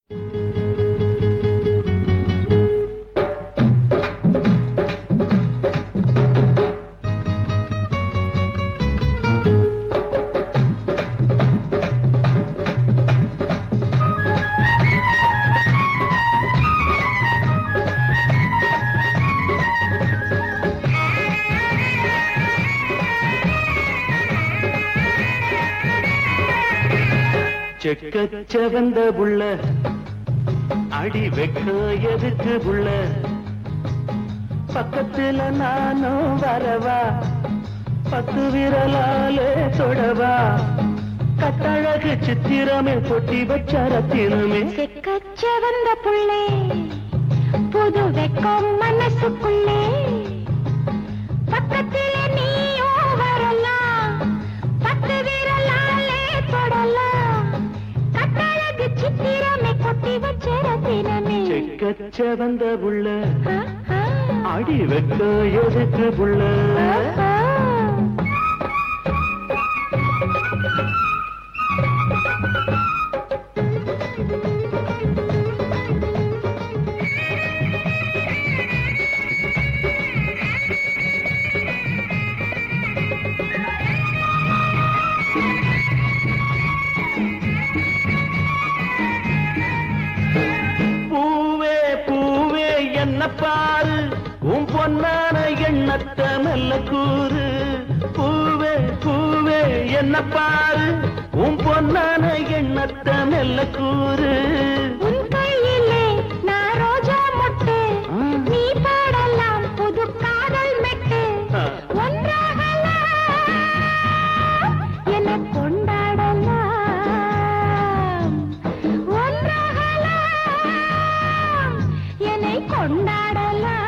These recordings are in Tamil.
செக்கச் செவந்த புள்ள அடி வெக்க எதுக்கு புள்ள பக்கத்துல நானும் வரவா பத்து விரலாலே தொடவா கட்டழகு சித்திரமே பொட்டி வச்ச ரத்தினமே செக்கச்சவந்த புள்ளே புது வெக்கம் மனசுக்குள்ளே பக்கத்தில நீயோ வரலாம் பத்து விரலாலே தொடலாம் கட்டழகு சித்திரமே கொட்டி வச்ச ரத்தினமே செக்கச் செவந்த புள்ள ஆ, ஆ. அடி வெக்க எதுக்கு புள்ள ஆஹா. பூவே பூவே என்ன பாரு உன் பொன்னான எண்ணத்தை நல்ல கூறு பூவே பூவே என்ன பாரு உன் பொன்னான எண்ணத்தை நல்ல கூறு உன் கையிலே நான் ரோஜா மொட்டு ஆ. நீ பாடலாம் புது காதல் மெட்டு ஆ. ஒன்றாகலாம் என கொண்டாடலாம் ஒன்றாகலாம் என்னை கொண்டாடலாம்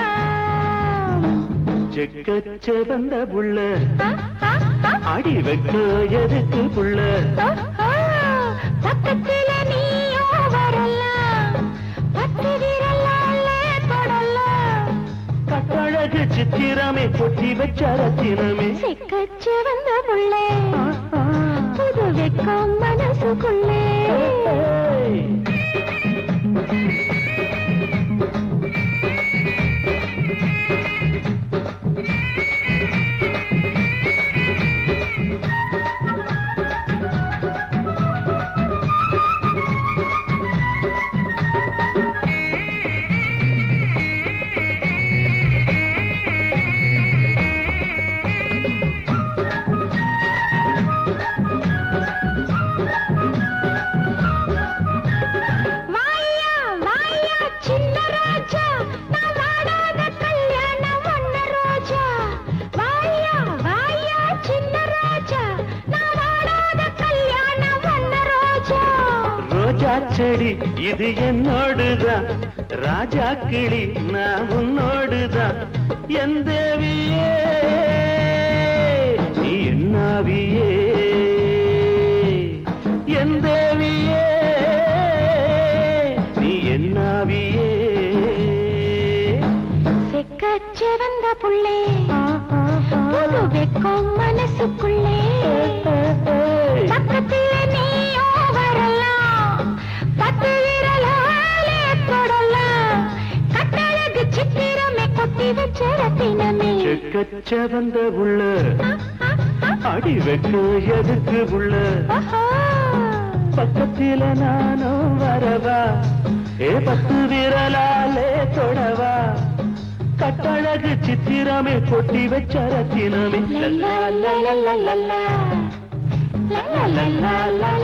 செக்கச் செவந்த புள்ள ஆ, ஆ, ஆ. அடி வைக்க எதுக்கு புள்ள ஆ, ஆ. பக்கத்தில நீயோ வரலாம் பத்து விரலாலே தொடலாம் கட்டழகு சித்திரமே பொட்டி வச்ச ரத்தினமே செக்கச்சு வந்த புள்ளே புது வெக்கம் மனசுக்குள்ளே ஏய். வாயா வாயா சின்ன ராஜா நான் வாடாத கல்யாணம் பண்ண ரோஜா வாயா வாயா சின்ன ராஜா நான் வாடாத கல்யாணம் பண்ண ரோஜா ரோஜா செடி இது என்னோடுதான் ராஜா கிளி நான் உன்னோடுதான் என் தேவியே நீ என்னாவியே என் தேவியே நீ என்னாவியே செக்கச்சு வந்த புள்ளே புது வெக்கம் மனசுக்குள்ளே பக்கத்துல நீயோ வரலாம் பத்து விரலாலே தொடலாம் கட்டழகு சித்திரமே கொட்டி வச்ச ரத்தினமே செக்கச்சவந்த உள்ள அடி வைக்க எதுக்கு உள்ள ஆஹா. பக்கத்தில நானும் வரவா ஏ பத்து விரலாலே தொடவா கட்டழகு சித்திரமே கொட்டி வச்ச ரத்தினமே லல்லா, லல்லா, லல்லா. லல்லா, லல்லா,